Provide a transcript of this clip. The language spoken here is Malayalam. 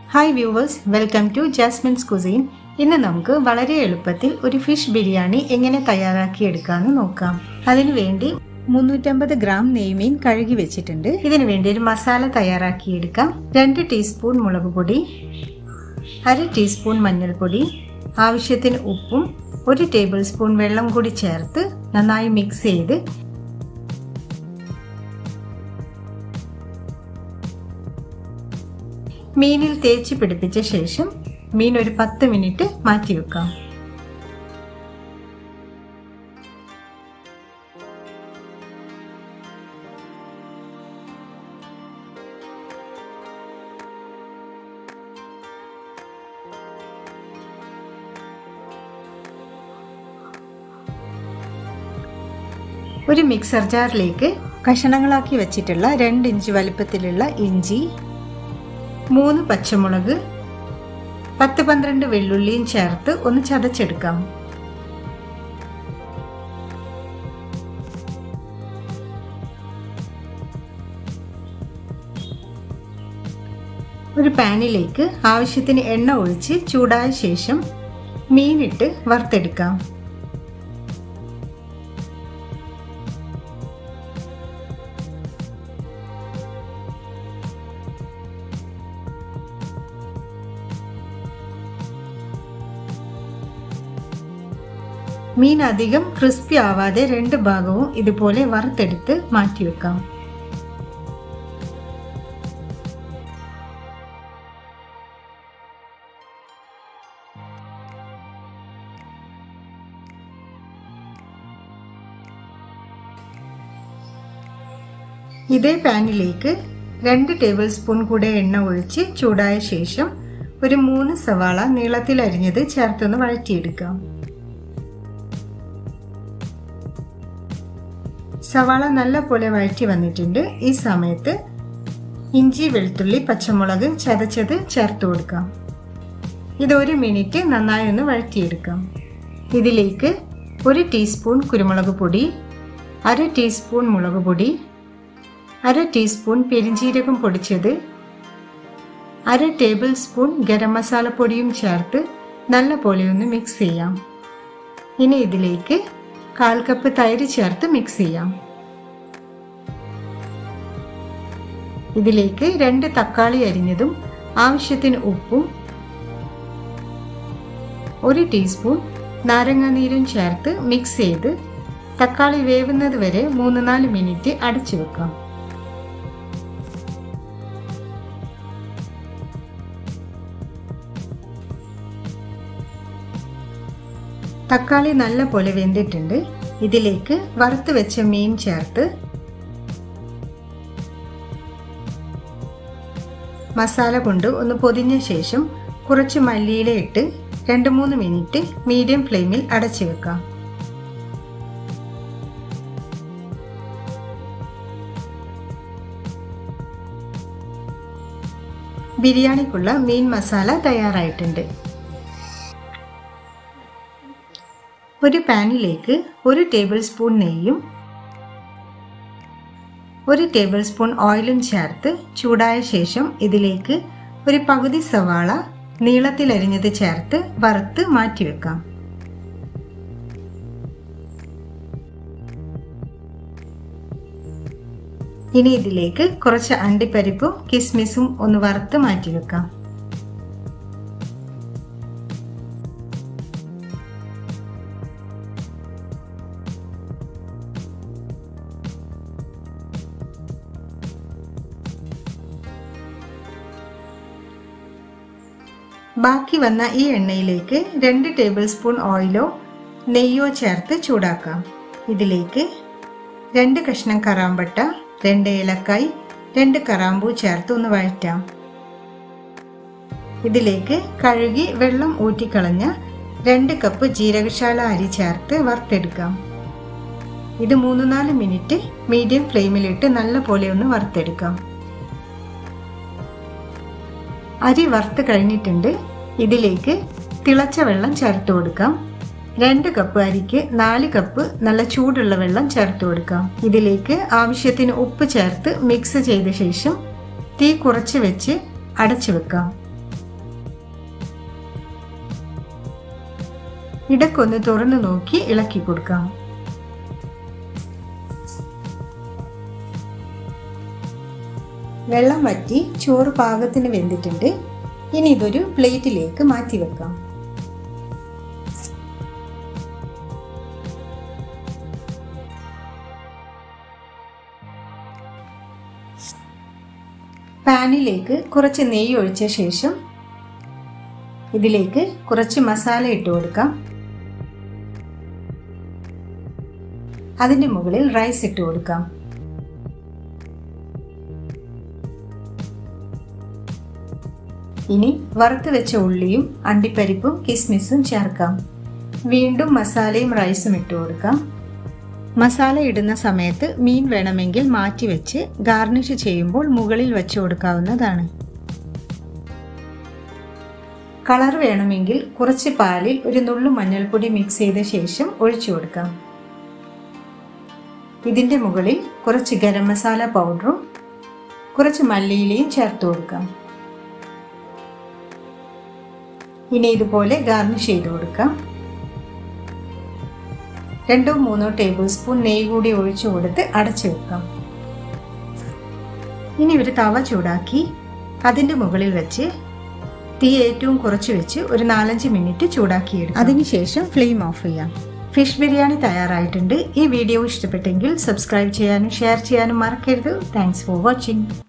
hi viewers welcome to Jasmine's cuisine ഇന്ന് നമുക്ക് വളരെ എളുപ്പത്തിൽ ഒരു ഫിഷ് ബിരിയാണി എങ്ങനെ തയ്യാറാക്കിയെടുക്കാമെന്ന് നോക്കാം അതിനു വേണ്ടി മുന്നൂറ്റമ്പത് ഗ്രാം നെയ്മീൻ കഴുകി വെച്ചിട്ടുണ്ട് ഇതിനു വേണ്ടി ഒരു മസാല തയ്യാറാക്കിയെടുക്കാം രണ്ട് ടീസ്പൂൺ മുളക് പൊടി അര ടീസ്പൂൺ മഞ്ഞൾപ്പൊടി ആവശ്യത്തിന് ഉപ്പും ഒരു ടേബിൾ സ്പൂൺ വെള്ളം കൂടി ചേർത്ത് നന്നായി മിക്സ് ചെയ്ത് മീനിൽ തേച്ച് പിടിപ്പിച്ച ശേഷം മീൻ ഒരു പത്ത് മിനിറ്റ് മാറ്റി വെക്കാം ഒരു മിക്സർ ജാറിലേക്ക് കഷണങ്ങളാക്കി വെച്ചിട്ടുള്ള രണ്ട് ഇഞ്ച് വലിപ്പത്തിലുള്ള ഇഞ്ചി മൂന്ന് പച്ചമുളക് പത്ത് പന്ത്രണ്ട് വെള്ളുള്ളിയും ചേർത്ത് ഒന്ന് ചതച്ചെടുക്കാം ഒരു പാനിലേക്ക് ആവശ്യത്തിന് എണ്ണ ഒഴിച്ച് ചൂടായ ശേഷം മീനിട്ട് വറുത്തെടുക്കാം മീൻ അധികം ക്രിസ്പി ആവാതെ രണ്ട് ഭാഗവും ഇതുപോലെ വറുത്തെടുത്ത് മാറ്റിവെക്കാം ഇതേ പാനിലേക്ക് രണ്ട് ടേബിൾ സ്പൂൺ കൂടെ എണ്ണ ഒഴിച്ച് ചൂടായ ശേഷം ഒരു മൂന്ന് സവാള നീളത്തിൽ അരിഞ്ഞത് ചേർത്തൊന്ന് വഴറ്റിയെടുക്കാം സവാള നല്ല പോലെ വഴറ്റി വന്നിട്ടുണ്ട് ഈ സമയത്ത് ഇഞ്ചി വെളുത്തുള്ളി പച്ചമുളക് ചതച്ചത് ചേർത്ത് കൊടുക്കാം ഇത് ഒരു മിനിറ്റ് നന്നായി ഒന്ന് വഴറ്റിയെടുക്കാം ഇതിലേക്ക് ഒരു ടീസ്പൂൺ കുരുമുളക് പൊടി അര ടീസ്പൂൺ മുളക് പൊടി അര ടീസ്പൂൺ പെരിഞ്ജീരകം പൊടിച്ചത് അര ടേബിൾ സ്പൂൺ ഗരം മസാല പൊടിയും ചേർത്ത് നല്ല പോലെ ഒന്ന് മിക്സ് ചെയ്യാം ഇനി ഇതിലേക്ക് കാൽ കപ്പ് തൈര് ചേർത്ത് മിക്സ് ചെയ്യാം ഇതിലേക്ക് രണ്ട് തക്കാളി അരിഞ്ഞതും ആവശ്യത്തിന് ഉപ്പും ഒരു ടീസ്പൂൺ നാരങ്ങാനീരും ചേർത്ത് മിക്സ് ചെയ്ത് തക്കാളി വേവുന്നത് വരെ മൂന്ന് നാല് മിനിറ്റ് അടച്ചു വെക്കാം തക്കാളി നല്ല പോലെ വെന്തിട്ടുണ്ട് ഇതിലേക്ക് വറുത്ത് വെച്ച മീൻ ചേർത്ത് മസാല കൊണ്ട് ഒന്ന് പൊതിഞ്ഞ ശേഷം കുറച്ച് മല്ലിയില ഇട്ട് രണ്ട് മൂന്ന് മിനിറ്റ് മീഡിയം ഫ്ലെയിമിൽ അടച്ചു വെക്കാം ബിരിയാണിക്കുള്ള മീൻ മസാല തയ്യാറായിട്ടുണ്ട് ഒരു പാനിലേക്ക് ഒരു ടേബിൾ സ്പൂൺ നെയ്യും ഒരു ടേബിൾ സ്പൂൺ ഓയിലും ചേർത്ത് ചൂടായ ശേഷം ഇതിലേക്ക് ഒരു പകുതി സവാള നീളത്തിൽ അരിഞ്ഞത് ചേർത്ത് വറുത്ത് മാറ്റിവെക്കാം ഇനി ഇതിലേക്ക് കുറച്ച് അണ്ടിപ്പരിപ്പും കിസ്മിസും ഒന്ന് വറുത്ത് മാറ്റിവെക്കാം ബാക്കി വന്ന ഈ എണ്ണയിലേക്ക് രണ്ട് ടേബിൾ സ്പൂൺ ഓയിലോ നെയ്യോ ചേർത്ത് ചൂടാക്കാം ഇതിലേക്ക് രണ്ട് കഷ്ണം കറാമ്പട്ട രണ്ട് ഏലക്കായ് രണ്ട് കറാമ്പൂ ചേർത്ത് ഒന്ന് വഴറ്റാം ഇതിലേക്ക് കഴുകി വെള്ളം ഊറ്റിക്കളഞ്ഞ രണ്ട് കപ്പ് ജീരകശാല അരി ചേർത്ത് വറുത്തെടുക്കാം ഇത് മൂന്ന് നാല് മിനിറ്റ് മീഡിയം ഫ്ലെയിമിലിട്ട് നല്ല പോലെ ഒന്ന് വറുത്തെടുക്കാം അരി വറുത്ത് കഴിഞ്ഞിട്ടുണ്ട് ഇതിലേക്ക് തിളച്ച വെള്ളം ചേർത്ത് കൊടുക്കാം രണ്ട് കപ്പ് അരിക്ക് നാല് കപ്പ് നല്ല ചൂടുള്ള വെള്ളം ചേർത്ത് കൊടുക്കാം ഇതിലേക്ക് ആവശ്യത്തിന് ഉപ്പ് ചേർത്ത് മിക്സ് ചെയ്ത ശേഷം തീ കുറച്ച് വെച്ച് അടച്ചു വെക്കാം ഇടക്കൊന്ന് തുറന്നു നോക്കി ഇളക്കി കൊടുക്കാം വെള്ളം വറ്റി ചോറ് പാകത്തിന് വെന്തിട്ടുണ്ട് ഇനി ഇതൊരു പ്ലേറ്റിലേക്ക് മാറ്റി വെക്കാം പാനിലേക്ക് കുറച്ച് നെയ്യ് ഒഴിച്ച ശേഷം ഇതിലേക്ക് കുറച്ച് മസാല ഇട്ട് കൊടുക്കാം അതിൻ്റെ മുകളിൽ റൈസ് ഇട്ട് കൊടുക്കാം ഇനി വറുത്ത് വെച്ച ഉള്ളിയും അണ്ടിപ്പരിപ്പും കിസ്മിസും ചേർക്കാം വീണ്ടും മസാലയും റൈസും ഇട്ട് കൊടുക്കാം മസാല ഇടുന്ന സമയത്ത് മീൻ വേണമെങ്കിൽ മാറ്റി വെച്ച് ഗാർണിഷ് ചെയ്യുമ്പോൾ മുകളിൽ വെച്ച് കൊടുക്കാവുന്നതാണ് കളർ വേണമെങ്കിൽ കുറച്ച് പാലിൽ ഒരു നുള്ളു മഞ്ഞൾപ്പൊടി മിക്സ് ചെയ്ത ശേഷം ഒഴിച്ചു കൊടുക്കാം ഇതിൻ്റെ മുകളിൽ കുറച്ച് ഗരം മസാല പൗഡറും കുറച്ച് മല്ലിയിലയും ചേർത്ത് കൊടുക്കാം ഇനി ഇതുപോലെ ഗാർണിഷ് ചെയ്ത് കൊടുക്കാം രണ്ടോ മൂന്നോ ടേബിൾ സ്പൂൺ നെയ്യ് കൂടി ഒഴിച്ചു കൊടുത്ത് അടച്ചു വെക്കാം ഇനി ഒരു തവ ചൂടാക്കി അതിൻ്റെ മുകളിൽ വെച്ച് തീ ഏറ്റവും കുറച്ച് വെച്ച് ഒരു നാലഞ്ച് മിനിറ്റ് ചൂടാക്കിയെടുക്കാം അതിനുശേഷം ഫ്ലെയിം ഓഫ് ചെയ്യാം ഫിഷ് ബിരിയാണി തയ്യാറായിട്ടുണ്ട് ഈ വീഡിയോ ഇഷ്ടപ്പെട്ടെങ്കിൽ സബ്സ്ക്രൈബ് ചെയ്യാനും ഷെയർ ചെയ്യാനും മറക്കരുത് താങ്ക്സ് ഫോർ വാച്ചിങ്